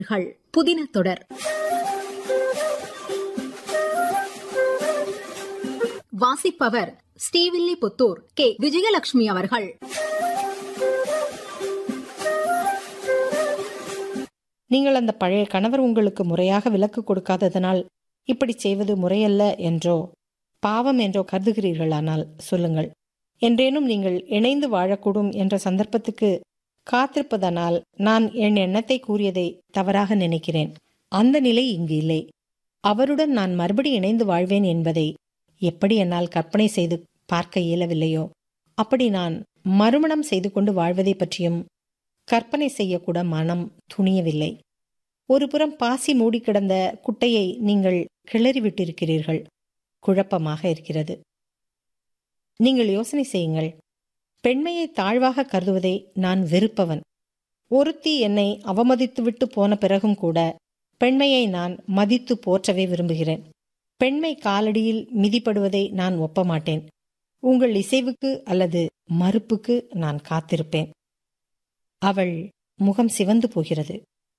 கள் புதின தொடர் வாசிப்பவர் ஸ்ரீவில்லிபுத்தூர் கே விஜயலட்சுமி அவர்கள் நீங்கள் அந்த பழைய கணவர் உங்களுக்கு முறையாக விலக்கு கொடுக்காததனால் இப்படி செய்வது முறையல்ல என்றோ பாவம் என்றோ கருதுகிறீர்களானால் சொல்லுங்கள் என்றேனும் நீங்கள் இணைந்து வாழக்கூடும் என்ற சந்தர்ப்பத்துக்கு காத்திருப்பதனால் நான் என் எண்ணத்தை கூறியதை தவறாக நினைக்கிறேன் அந்த நிலை இங்கு இல்லை அவருடன் நான் மறுபடி இணைந்து வாழ்வேன் என்பதை எப்படி என்னால் கற்பனை செய்து பார்க்க இயலவில்லையோ அப்படி நான் மறுமணம் செய்து கொண்டு வாழ்வதை பற்றியும் கற்பனை செய்யக்கூட மனம் துணியவில்லை ஒருபுறம் பாசி மூடி கிடந்த குட்டையை நீங்கள் கிளறி விட்டிருக்கிறீர்கள் குழப்பமாக இருக்கிறது நீங்கள் யோசனை செய்யுங்கள் பெண்மையை தாழ்வாக கருதுவதை நான் வெறுப்பவன் ஒருத்தி என்னை அவமதித்துவிட்டு போன பிறகும் கூட பெண்மையை நான் மதித்து போற்றவே விரும்புகிறேன் பெண்மை காலடியில் மிதிப்படுவதை நான் ஒப்ப மாட்டேன் உங்கள் இசைவுக்கு அல்லது மறுப்புக்கு நான் காத்திருப்பேன் அவள் முகம் சிவந்து போகிறது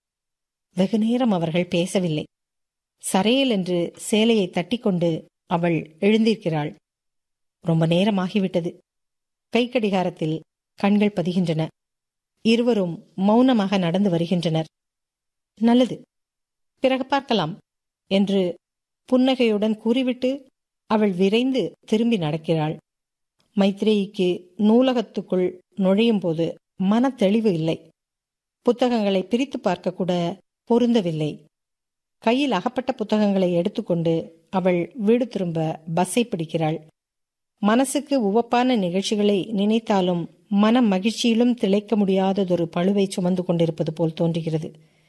வெகு நேரம் அவர்கள் பேசவில்லை சரையல் என்று சேலையை தட்டிக்கொண்டு அவள் எழுந்திருக்கிறாள் ரொம்ப நேரமாகிவிட்டது கைக்கடிகாரத்தில் கண்கள் பதிகின்றன இருவரும் மௌனமாக நடந்து வருகின்றனர் நல்லது பிறகு பார்க்கலாம் என்று புன்னகையுடன் கூறிவிட்டு அவள் விரைந்து திரும்பி நடக்கிறாள் மைத்ரேயிக்கு நூலகத்துக்குள் நுழையும் போது மன தெளிவு இல்லை புத்தகங்களை பிரித்து பார்க்க கூட பொருந்தவில்லை கையில் அகப்பட்ட புத்தகங்களை எடுத்துக்கொண்டு அவள் வீடு திரும்ப பஸ்ஸை பிடிக்கிறாள் மனசுக்கு உவப்பான நிகழ்ச்சிகளை நினைத்தாலும் மன மகிழ்ச்சியிலும் திளைக்க முடியாததொரு பழுவை சுமந்து கொண்டிருப்பது போல் தோன்றுகிறது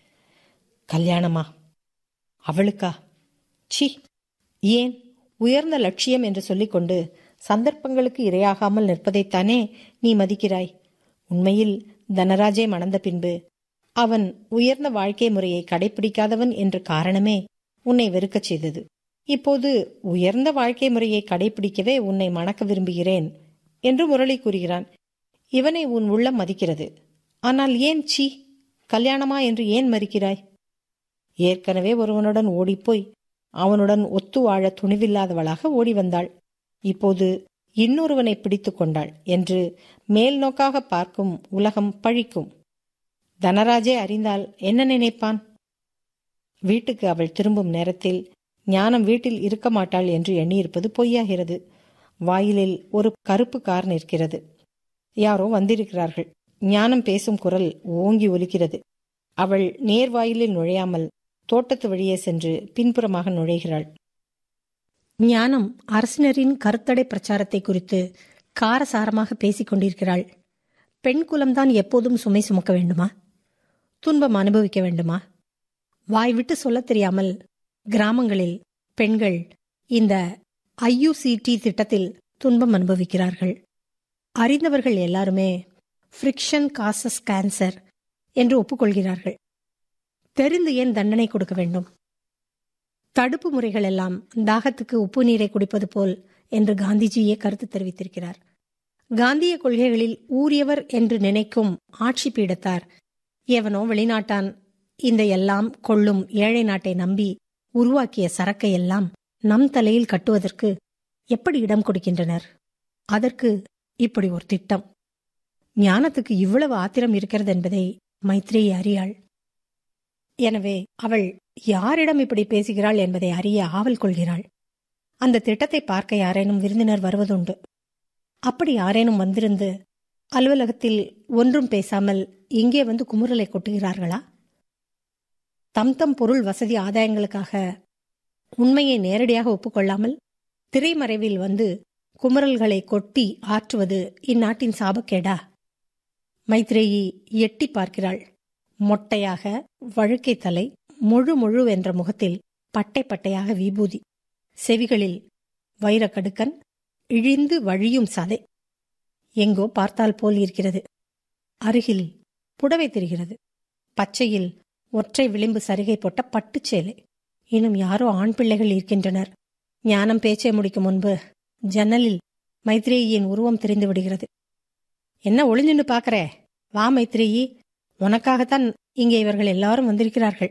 கல்யாணமா அவளுக்கா சி ஏன் உயர்ந்த லட்சியம் என்று சொல்லிக்கொண்டு சந்தர்ப்பங்களுக்கு இரையாகாமல் நிற்பதைத்தானே நீ மதிக்கிறாய் உண்மையில் தனராஜை மணந்த பின்பு அவன் உயர்ந்த வாழ்க்கை முறையை கடைபிடிக்காதவன் என்ற காரணமே உன்னை வெறுக்கச் செய்தது இப்போது உயர்ந்த வாழ்க்கை முறையை கடைபிடிக்கவே உன்னை மணக்க விரும்புகிறேன் என்று முரளி கூறுகிறான் இவனை உன் உள்ளம் மதிக்கிறது ஆனால் ஏன் சி கல்யாணமா என்று ஏன் மறுக்கிறாய் ஏற்கனவே ஒருவனுடன் ஓடிப்போய் அவனுடன் ஒத்து வாழ துணிவில்லாதவளாக ஓடி வந்தாள் இப்போது இன்னொருவனை பிடித்து கொண்டாள் என்று மேல் நோக்காக பார்க்கும் உலகம் பழிக்கும் தனராஜே அறிந்தால் என்ன நினைப்பான் வீட்டுக்கு அவள் திரும்பும் நேரத்தில் ஞானம் வீட்டில் இருக்க மாட்டாள் என்று எண்ணியிருப்பது பொய்யாகிறது வாயிலில் ஒரு கருப்பு கார் நிற்கிறது யாரோ வந்திருக்கிறார்கள் ஞானம் பேசும் குரல் ஓங்கி ஒலிக்கிறது அவள் நேர் வாயிலில் நுழையாமல் தோட்டத்து வழியே சென்று பின்புறமாக நுழைகிறாள் ஞானம் அரசினரின் கருத்தடை பிரச்சாரத்தை குறித்து காரசாரமாக பேசிக் கொண்டிருக்கிறாள் பெண் குலம்தான் எப்போதும் சுமை சுமக்க வேண்டுமா துன்பம் அனுபவிக்க வேண்டுமா வாய் விட்டு சொல்லத் தெரியாமல் கிராமங்களில் பெண்கள் இந்த ஐயுசிடி திட்டத்தில் துன்பம் அனுபவிக்கிறார்கள் அறிந்தவர்கள் எல்லாருமே ஃப்ரிக்ஷன் காசஸ் கேன்சர் என்று ஒப்புக்கொள்கிறார்கள் தெரிந்து ஏன் தண்டனை கொடுக்க வேண்டும் தடுப்பு முறைகள் எல்லாம் தாகத்துக்கு உப்பு நீரை குடிப்பது போல் என்று காந்திஜியே கருத்து தெரிவித்திருக்கிறார் காந்திய கொள்கைகளில் ஊறியவர் என்று நினைக்கும் ஆட்சி பீடத்தார் எவனோ வெளிநாட்டான் இந்த எல்லாம் கொள்ளும் ஏழை நாட்டை நம்பி உருவாக்கிய சரக்கை எல்லாம் நம் தலையில் கட்டுவதற்கு எப்படி இடம் கொடுக்கின்றனர் அதற்கு இப்படி ஒரு திட்டம் ஞானத்துக்கு இவ்வளவு ஆத்திரம் இருக்கிறது என்பதை மைத்ரேயி அறியாள் எனவே அவள் யாரிடம் இப்படி பேசுகிறாள் என்பதை அறிய ஆவல் கொள்கிறாள் அந்த திட்டத்தை பார்க்க யாரேனும் விருந்தினர் வருவதுண்டு அப்படி யாரேனும் வந்திருந்து அலுவலகத்தில் ஒன்றும் பேசாமல் இங்கே வந்து குமுறலை கொட்டுகிறார்களா தம் தம் பொருள் வசதி ஆதாயங்களுக்காக உண்மையை நேரடியாக ஒப்புக்கொள்ளாமல் திரைமறைவில் வந்து குமுறல்களை கொட்டி ஆற்றுவது இந்நாட்டின் சாபக்கேடா மைத்ரேயி எட்டி பார்க்கிறாள் மொட்டையாக வழுக்கை தலை முழு முழு என்ற முகத்தில் பட்டை பட்டையாக விபூதி செவிகளில் வைரக்கடுக்கன் இழிந்து வழியும் சதை எங்கோ பார்த்தால் போல் இருக்கிறது அருகில் புடவை தெரிகிறது பச்சையில் ஒற்றை விளிம்பு சரிகை போட்ட பட்டுச்சேலை இன்னும் யாரோ ஆண் பிள்ளைகள் இருக்கின்றனர் ஞானம் பேச்சை முடிக்கும் முன்பு ஜன்னலில் மைத்ரேயியின் உருவம் தெரிந்து விடுகிறது என்ன ஒளிஞ்சுன்னு பாக்கற வா மைத்ரேயி உனக்காகத்தான் இங்கே இவர்கள் எல்லாரும் வந்திருக்கிறார்கள்